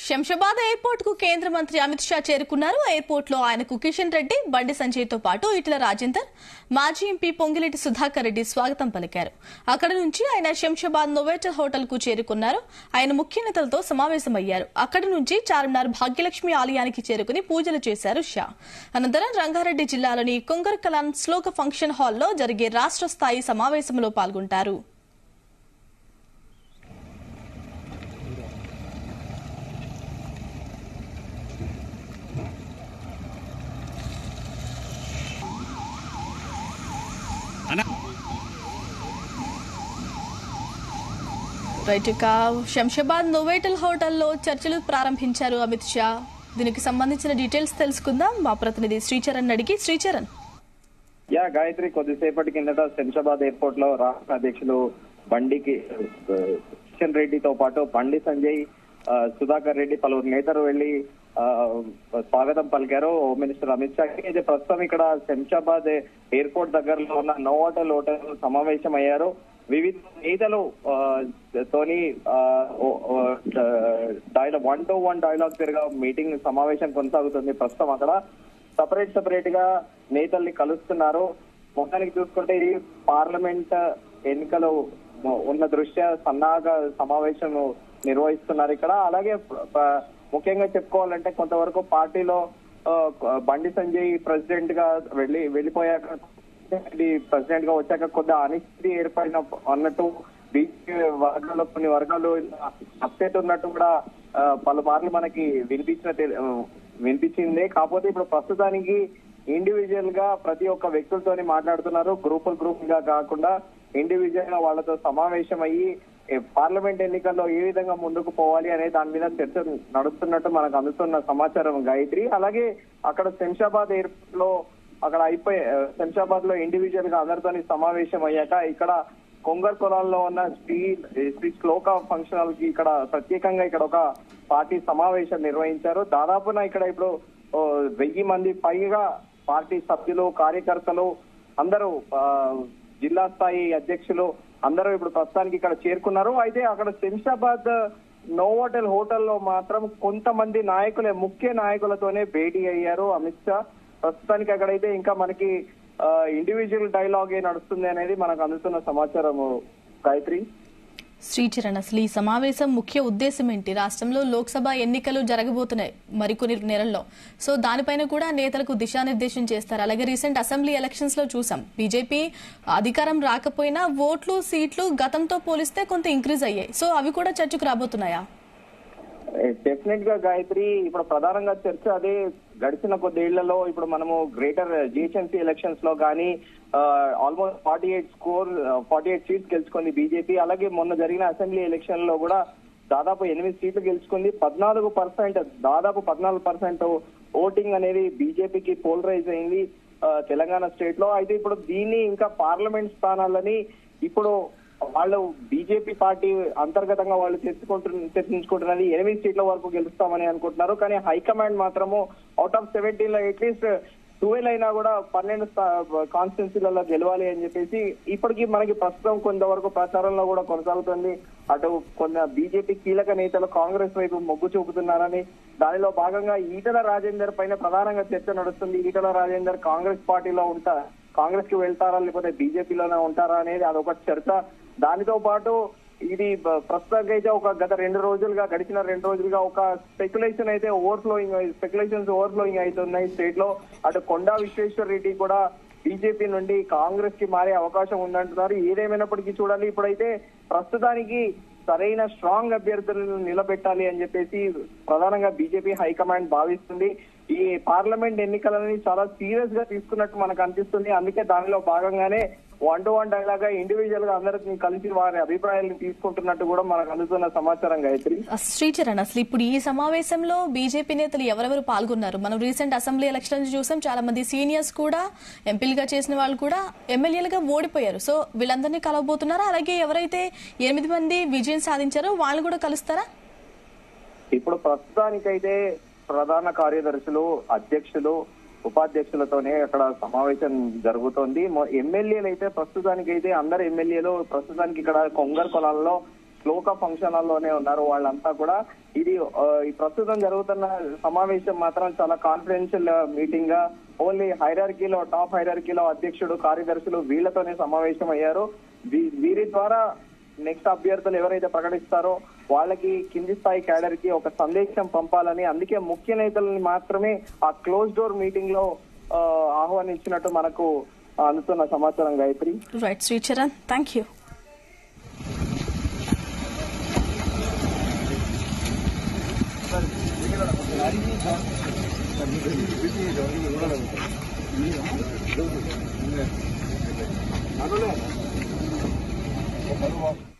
Shamshabad airport కు కేంద్ర మంత్రి అమిత్ షా చేరుకున్నారు ఎయిర్పోర్ట్ లో ఆయనకు కిషన్ రెడ్డి బండి సంజయ్ తో పాటు ఇటల రాజేందర్ మాజీ ఎంపీ పొంగిరెడ్డి సుధాకర్ రెడ్డి స్వాగతం పలికారు అక్కడ నుంచి ఆయన శంషాబాద్ నోవేటర్ హోటల్ కు చేరుకున్నారు ఆయన ముఖ్య నేతలతో సమావేశమయ్యారు అక్కడి నుంచి చార్మినార్ భాగ్యలక్ష్మి ఆలయానికి చేరుకుని పూజలు చేశారు షా అనంతరం రంగారెడ్డి జిల్లాలోని కొంగర్ కలాన్ శ్లోక ఫంక్షన్ హాల్లో జరిగే రాష్ట్ర స్థాయి సమావేశంలో పాల్గొంటారు అన్న రైట్ ఇక శంషాబాద్ నోవేటల్ హోటల్లో చర్చలు ప్రారంభించారు అమిత్ షా దీనికి సంబంధించిన డీటెయిల్స్ తెలుసుకుందాం మా ప్రతినిధి శ్రీచరణ్ అడిగి శ్రీచరణ్ యా గాయత్రి కొద్దిసేపటి కిందట శంషాబాద్ ఎయిర్పోర్ట్ లో రాష్ట్ర అధ్యక్షులు బండికి ఆ, కిషన్ రెడ్డితో పాటు బండి సంజయ్ ఆ, సుధాకర్ రెడ్డి పలువురు నేతలు వెళ్లి ఆ, స్వాగతం పలికారు హోమ్ మినిస్టర్ అమిత్ షాకి అయితే ప్రస్తుతం ఇక్కడ శంషాబాద్ ఎయిర్పోర్ట్ దగ్గరలో ఉన్న నోవాటల్ హోటల్ సమావేశం అయ్యారు వివిధ నేతలు ఆ, తోని dialogue one to one dialogue తిరగా మీటింగ్ సమావేశం కొనసాగుతుంది ప్రస్తుతం అక్కడ సపరేట్ సపరేట్ గా నేతల్ని కలుస్తున్నారు మొత్తానికి చూసుకుంటే ఇది పార్లమెంట్ ఎన్నికలు ఉన్న దృష్ట్యా సన్నాహక సమావేశం నిర్వహిస్తున్నారు ఇక్కడ అలాగే ప- ముఖ్యంగా చెప్పుకోవాలంటే కొంతవరకు పార్టీలో ఆ, బండి సంజయ్ ప్రెసిడెంట్ గా వెళ్ళి వెళ్ళిపోయాక ప్రెసిడెంట్ గా వచ్చాక కొద్దిగా అనిశ్చితి ఏర్పడిన అన్నట్టు బీజేపీ వర్గాల్లో కొన్ని వర్గాలు అప్సెట్ ఉన్నట్టు కూడా ఆ, పలుమార్లు మనకి వినిపించిన తెలి- ఆ, వినిపించింది కాకపోతే ఇప్పుడు ప్రస్తుతానికి ఇండివిజువల్ గా ప్రతి ఒక్క వ్యక్తులతోని మాట్లాడుతున్నారు గ్రూపుల్ గ్రూప్ గా కాకుండా ఇండివిజువల్ గా వాళ్ళతో సమావేశం అయ్యి ఏ, పార్లమెంట్ ఎన్నికల్లో ఏ విధంగా ముందుకు పోవాలి అనే దాని మీద చర్చ నడుస్తున్నట్టు మనకు అందుతున్న సమాచారం గాయత్రి అలాగే అక్కడ శంషాబాద్ ఎయిర్పోర్ట్ లో అక్కడ అయిపోయి ఆ, శంషాబాద్ లో ఇండివిజువల్ గా అందరితోని సమావేశం అయ్యాక ఇక్కడ కొంగర్ కులాల్లో ఉన్న శ్రీ శ్రీ శ్లోక ఫంక్షన్ హాల్ కి ఇక్కడ ప్రత్యేకంగా ఇక్కడ ఒక పార్టీ సమావేశం నిర్వహించారు దాదాపున ఇక్కడ ఇప్పుడు ఓ, వెయ్యి మంది పైగా పార్టీ సభ్యులు కార్యకర్తలు అందరూ ఆ, జిల్లా స్థాయి అధ్యక్షులు అందరూ ఇప్పుడు ప్రస్తుతానికి ఇక్కడ చేరుకున్నారు అయితే అక్కడ శంషాబాద్ నోవోటెల్ హోటల్లో మాత్రం కొంతమంది నాయకులే ముఖ్య నాయకులతోనే భేటీ అయ్యారు అమిత్ షా ప్రస్తుతానికి అక్కడైతే ఇంకా మనకి ఇండివిజువల్ డైలాగే నడుస్తుంది అనేది మనకు అందుతున్న సమాచారం గాయత్రి శ్రీచరణ్ అసలు ఈ సమావేశం ముఖ్య ఉద్దేశం ఏంటి రాష్ట్రంలో లోక్సభ ఎన్నికలు జరగబోతున్నాయి మరికొన్ని నెలల్లో సో దానిపైన కూడా నేతలకు దిశానిర్దేశం చేస్తారు అలాగే రీసెంట్ అసెంబ్లీ ఎలక్షన్స్ లో చూసాం బీజేపీ అధికారం రాకపోయినా ఓట్లు సీట్లు గతంతో పోలిస్తే కొంత ఇంక్రీజ్ అయ్యాయి సో అవి కూడా చర్చకు రాబోతున్నాయా డెఫినెట్ గా గాయత్రి ఇప్పుడు ప్రధానంగా చర్చ అదే గడిచిన కొద్దేళ్లలో ఇప్పుడు మనము గ్రేటర్ జిహెచ్ఎంసీ ఎలక్షన్స్ లో కానీ almost forty eight score forty eight seats గెలుచుకుంది బీజేపీ అలాగే మొన్న జరిగిన అసెంబ్లీ ఎలక్షన్ లో కూడా దాదాపు ఎనిమిది సీట్లు గెలుచుకుంది పద్నాలుగు పర్సెంట్ దాదాపు పద్నాలుగు పర్సెంట్ ఓటింగ్ అనేది బీజేపీకి పోలరైజ్ అయింది ఆ, తెలంగాణ స్టేట్ లో అయితే ఇప్పుడు దీన్ని ఇంకా పార్లమెంట్ స్థానాలని ఇప్పుడు వాళ్ళు బీజేపీ పార్టీ అంతర్గతంగా వాళ్ళు చర్చించుకుంటు చర్చించుకుంటున్నది ఎనిమిది సీట్ల వరకు గెలుస్తామని అనుకుంటున్నారు కానీ హైకమాండ్ మాత్రము అవుట్ ఆఫ్ సెవెంటీన్ లో అట్లీస్ట్ ట్వెల్వ్ అయినా కూడా పన్నెండు కాన్స్టిట్యున్సీలలో గెలవాలి అని చెప్పేసి ఇప్పటికీ మనకి ప్రస్తుతం కొంతవరకు ప్రచారంలో కూడా కొనసాగుతుంది అటు కొంత బీజేపీ కీలక నేతలు కాంగ్రెస్ వైపు మొగ్గు చూపుతున్నారని దానిలో భాగంగా ఈటల రాజేందర్ పైన ప్రధానంగా చర్చ నడుస్తుంది ఈటల రాజేందర్ కాంగ్రెస్ పార్టీలో ఉంటా కాంగ్రెస్ కి వెళ్తారా లేకపోతే బీజేపీలోనే ఉంటారా అనేది అదొక చర్చ దానితో పాటు ఇది బ- ప్రస్తుతానికి అయితే ఒక గత రెండు రోజులుగా గడిచిన రెండు రోజులుగా ఒక స్పెక్యులేషన్ అయితే ఓవర్ఫ్లోయింగ్ స్పెక్యులేషన్స్ ఓవర్ఫ్లోయింగ్ అవుతున్నాయి స్టేట్ లో అటు కొండా విశ్వేశ్వర్ రెడ్డి కూడా బీజేపీ నుండి కాంగ్రెస్ కి మారే అవకాశం ఉందంటున్నారు ఏదేమైనప్పటికీ చూడాలి ఇప్పుడైతే ప్రస్తుతానికి సరైన స్ట్రాంగ్ అభ్యర్థులను నిలబెట్టాలి అని చెప్పేసి ప్రధానంగా బీజేపీ హైకమాండ్ భావిస్తుంది ఈ పార్లమెంట్ ఎన్నికలని చాలా సీరియస్ గా తీసుకున్నట్టు మనకు అనిపిస్తుంది అందుకే దానిలో భాగంగానే వన్ టు వన్ డైలాగా ఇండివిజువల్ గా అందరిని కలిసి వారి అభిప్రాయాలను తీసుకుంటున్నట్టు కూడా మనకు అందుతున్న సమాచారం గాయత్రి ఆ, శ్రీచరణ్ అసలు ఇప్పుడు ఈ సమావేశంలో బీజేపీ నేతలు ఎవరెవరు పాల్గొన్నారు మనం రీసెంట్ అసెంబ్లీ ఎలక్షన్స్ చూసాం చాలా మంది సీనియర్స్ కూడా ఎంపీలుగా చేసిన వాళ్ళు కూడా ఎమ్మెల్యేలుగా ఓడిపోయారు సో వీళ్ళందరినీ కలవబోతున్నారా అలాగే ఎవరైతే ఎనిమిది మంది విజయం సాధించారో వాళ్ళు కూడా కలుస్తారా ఇప్పుడు ప్రస్తుతానికైతే ప్రధాన కార్యదర్శులు అధ్యక్షులు ఉపాధ్యక్షులతోనే అక్కడ సమావేశం జరుగుతోంది మొ- ఎమ్మెల్యేలు అయితే ప్రస్తుతానికి అయితే అందరు ఎమ్మెల్యేలు ప్రస్తుతానికి ఇక్కడ కొంగర్ కొలాల్లో శ్లోక ఫంక్షన్ హాల్లోనే ఉన్నారు వాళ్ళంతా కూడా ఇది ఆ, ఈ ప్రస్తుతం జరుగుతున్న సమావేశం మాత్రం చాలా కాన్ఫిడెన్షియల్ మీటింగ్ గా ఓన్లీ హైరార్కీలో టాప్ హైరార్కీలో అధ్యక్షుడు కార్యదర్శులు వీళ్ళతోనే సమావేశం అయ్యారు వీ- వీరి ద్వారా నెక్స్ట్ అభ్యర్థులు ఎవరైతే ప్రకటిస్తారో వాళ్ళకి కింది స్థాయి క్యాడర్ కి ఒక సందేశం పంపాలని అందుకే ముఖ్య నేతలని మాత్రమే ఆ క్లోజ్ డోర్ మీటింగ్ లో ఆ, ఆహ్వానించినట్టు మనకు అందుతున్న సమాచారం Gayatri right Sricharan thank you అందులో